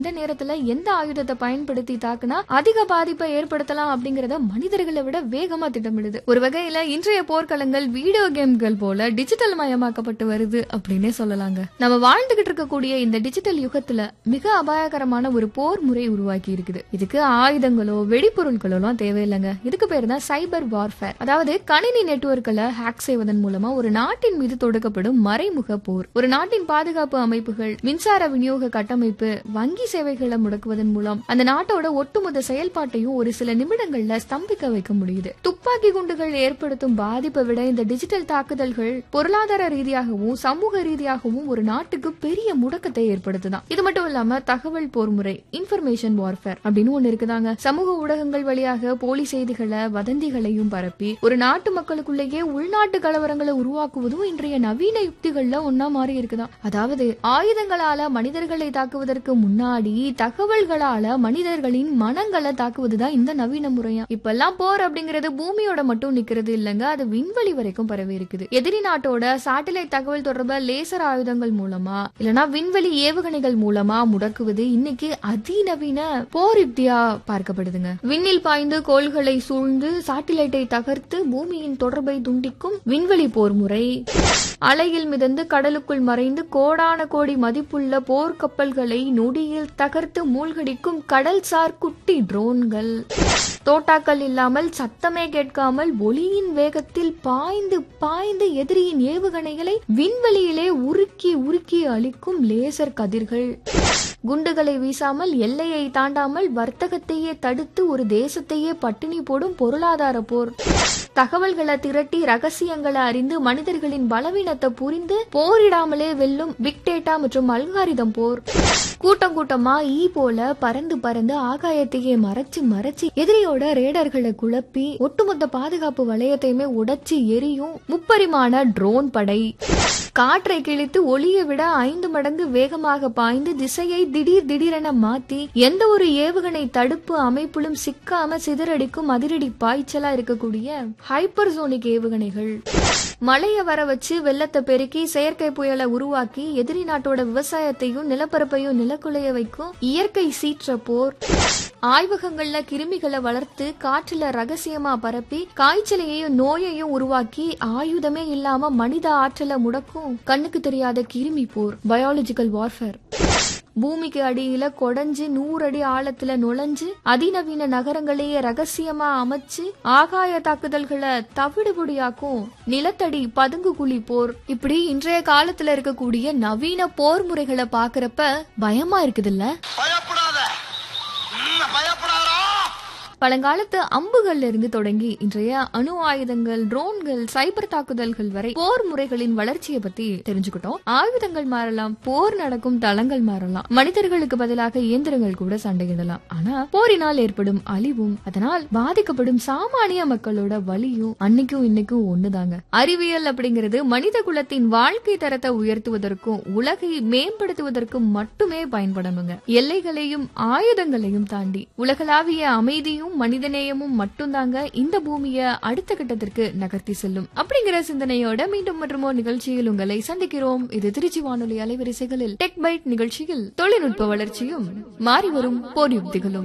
இந்த நேரத்துல எந்த ஆயுதத்தை பயன்படுத்தி தாக்குனா அதிக பாதிப்பை ஏற்படுத்தலாம் அப்படிங்கறத மனிதர்களை விட வேகமா திட்டமிடுது ஒரு வகையில இன்றைய போர்க்களங்கள் வீடியோ கேம்கள் போல டிஜிட்டல் மயமாக்கப்பட்டு வருது அப்படின்னே சொல்லலாங்க நம்ம வாழ்ந்துகிட்டு இருக்கக்கூடிய இந்த டிஜிட்டல் யுகத்துல மிக அபாயகரமான ஒரு போர் முறை உருவாக்கி இருக்குது இதுக்கு ஆயுதங்களோ வெடிப்பொருட்களோ எல்லாம் தேவையில்லைங்க இதுக்கு பேர் தான் சைபர் வார்ஃபேர் அதாவது கணினி நெட்வொர்க்களை ஹேக் செய்வதன் மூலமா ஒரு நாட்டின் மீது தொடுக்கப்படும் மறைமுக போர் ஒரு நாட்டின் பாதுகாப்பு அமைப்புகள் மின்சார விநியோக கட்டமைப்பு வங்கி சேவைகளை முடக்குவதன் மூலம் அந்த நாட்டோட ஒட்டுமொத்த செயல்பாட்டையும் ஒரு சில நிமிடங்கள்ல ஸ்தம்பிக்க வைக்க முடியுது துப்பாக்கி குண்டுகள் ஏற்படுத்தும் பாதிப்பை விட இந்த டிஜிட்டல் தாக்குதல்கள் பொருளாதார ரீதியாகவும் சமூக ரீதியாகவும் ஒரு நாட்டுக்கு பெரிய முடக்கத்தை ஏற்படுத்துதான் இது மட்டும் இல்லாம தகவல் போர் முறை இன்ஃபர்மேஷன் வார்ஃபேர் அப்படின்னு ஒண்ணு இருக்குதாங்க சமூக ஊடகங்கள் வழியாக போலி செய்திகளை வதந்திகளையும் பரப்பி ஒரு நாட்டு மக்களுக்குள்ளேயே உள்நாட்டு கலவரங்களை உருவாக்குவதும் இன்றைய நவீன யுக்திகள்ல ஒன்னா மாறி இருக்குதாம் அதாவது ஆயுதங்களால மனிதர்களை தாக்குவதற்கு முன்னாடி தகவல்களால மனிதர்களின் மனங்களை தாக்குவதுதான் இந்த நவீன முறையா இப்பெல்லாம் போர் அப்படிங்கிறது பூமியோட மட்டும் நிக்கிறது இல்லங்க அது விண்வெளி வரைக்கும் பரவி இருக்குது எதிரி நாட்டோட சேட்டலைட் தகவல் தொடர்ப லேசர் ஆயுதங்கள் மூலமா இல்லனா விண்வெளி ஏவுகணைகள் மூலமா முடக்குவது இன்னைக்கு அதிநவீன போர் யுக்தியா பார்க்கப்படுதுங்க விண்ணில் பாய்ந்து கோள்களை சூழ்ந்து சாட்டிலைட்டை தகர்த்து பூமியின் தொடர்பை துண்டிக்கும் விண்வெளி போர் முறை அலையில் மிதந்து கடலுக்குள் மறைந்து கோடான கோடி மதிப்புள்ள போர்க்கப்பல்களை நொடியில் தகர்த்து மூழ்கடிக்கும் கடல்சார் குட்டி ட்ரோன்கள் தோட்டாக்கள் இல்லாமல் சத்தமே கேட்காமல் ஒளியின் வேகத்தில் பாய்ந்து பாய்ந்து எதிரியின் ஏவுகணைகளை விண்வெளியிலே உருக்கி உருக்கி அளிக்கும் லேசர் கதிர்கள் குண்டுகளை வீசாமல் எல்லையை தாண்டாமல் வர்த்தகத்தையே தடுத்து ஒரு தேசத்தையே பட்டினி போடும் பொருளாதார போர் தகவல்களை திரட்டி ரகசியங்களை அறிந்து மனிதர்களின் பலவீனத்தை புரிந்து போரிடாமலே வெல்லும் பிக் டேட்டா மற்றும் அல்காரிதம் போர் கூட்டம் கூட்டமா ஈ போல பறந்து பறந்து ஆகாயத்தையே மறைச்சு மறைச்சு எதிரியோட ரேடர்களை குழப்பி ஒட்டுமொத்த பாதுகாப்பு வளையத்தையுமே உடைச்சு எரியும் முப்பரிமாண ட்ரோன் படை காற்றை கிழித்து ஒளியை விட ஐந்து மடங்கு வேகமாக பாய்ந்து திசையை திடீர் திடீரென மாத்தி எந்த ஒரு ஏவுகணை தடுப்பு அமைப்பிலும் சிக்காம சிதறடிக்கும் அதிரடி பாய்ச்சலா இருக்கக்கூடிய ஹைப்பர்சோனிக் ஏவுகணைகள் மழைய வர வச்சு வெள்ளத்தை பெருக்கி செயற்கை புயலை உருவாக்கி எதிரி நாட்டோட விவசாயத்தையும் நிலப்பரப்பையும் நிலக்குலைய வைக்கும் இயற்கை சீற்ற போர் ஆய்வகங்கள்ல கிருமிகளை வளர்த்து காற்றுல ரகசியமா பரப்பி காய்ச்சலையும் நோயையும் உருவாக்கி ஆயுதமே இல்லாம மனித ஆற்றலை முடக்கும் கண்ணுக்கு தெரியாத கிருமி போர் பயாலஜிக்கல் வார்ஃபேர் பூமிக்கு அடியில கொடைஞ்சு நூறு அடி ஆழத்துல நுழைஞ்சு அதிநவீன நகரங்களையே ரகசியமா அமைச்சு ஆகாய தாக்குதல்களை தவிடுபொடியாக்கும் நிலத்தடி பதுங்கு குழி போர் இப்படி இன்றைய காலத்துல இருக்கக்கூடிய நவீன போர் முறைகளை பாக்குறப்ப பயமா இருக்குதுல்ல பயப்படாத ம், பயப்படாதடா பழங்காலத்து அம்புகள்ல இருந்து தொடங்கி இன்றைய அணு ஆயுதங்கள் ட்ரோன்கள் சைபர் தாக்குதல்கள் வரை போர் முறைகளின் வளர்ச்சியை பத்தி தெரிஞ்சுக்கிட்டோம் ஆயுதங்கள் மாறலாம் போர் நடக்கும் தளங்கள் மாறலாம் மனிதர்களுக்கு பதிலாக இயந்திரங்கள் கூட சண்டையிடலாம் ஆனா போரினால் ஏற்படும் அழிவும் அதனால் பாதிக்கப்படும் சாமானிய மக்களோட வலியும் அன்னைக்கும் இன்னைக்கும் ஒண்ணுதாங்க அறிவியல் அப்படிங்கிறது மனித குலத்தின் வாழ்க்கை தரத்தை உயர்த்துவதற்கும் உலகை மேம்படுத்துவதற்கும் மட்டுமே பயன்படணுங்க எல்லைகளையும் ஆயுதங்களையும் தாண்டி உலகளாவிய அமைதியும் மனிதநேயமும் மட்டும்தாங்க இந்த பூமிய அடுத்த கட்டத்திற்கு நகர்த்தி செல்லும் அப்படிங்கிற சிந்தனையோட மீண்டும் மற்றும் ஒரு நிகழ்ச்சியில் உங்களை சந்திக்கிறோம் இது திருச்சி வானொலி அலைவரிசைகளில் டெக் பைட் நிகழ்ச்சியில் தொழில்நுட்ப வளர்ச்சியும் மாறி வரும் போர் யுக்திகளும்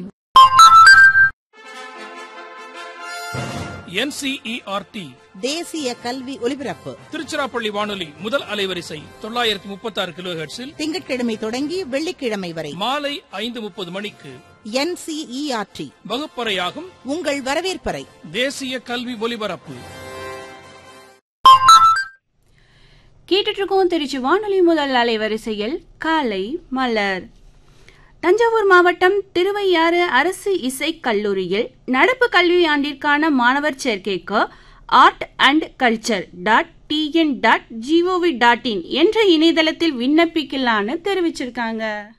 என்சிஇஆர்டி தேசிய கல்வி ஒலிபரப்பு திருச்சிராப்பள்ளி வானொலி முதல் அலைவரிசை தொள்ளாயிரத்தி முப்பத்தி ஆறு கிலோ திங்கட்கிழமை தொடங்கி வெள்ளிக்கிழமை வரை மாலை ஐந்து முப்பது மணிக்கு என்சிஇஆர்டி வகுப்பறையாகும் உங்கள் வரவேற்பறை தேசிய கல்வி ஒலிபரப்பு கேட்டுட்டு இருக்கோம் திருச்சி வானொலி முதல் அலைவரிசையில் காலை மலர் தஞ்சாவூர் மாவட்டம் திருவையாறு அரசு இசைக் கல்லூரியில் நடப்பு கல்வியாண்டிற்கான மாணவர் சேர்க்கைக்கு art and culture dot TN dot GOV dot in என்ற இணையதளத்தில் விண்ணப்பிக்கலான்னு தெரிவிச்சிருக்காங்க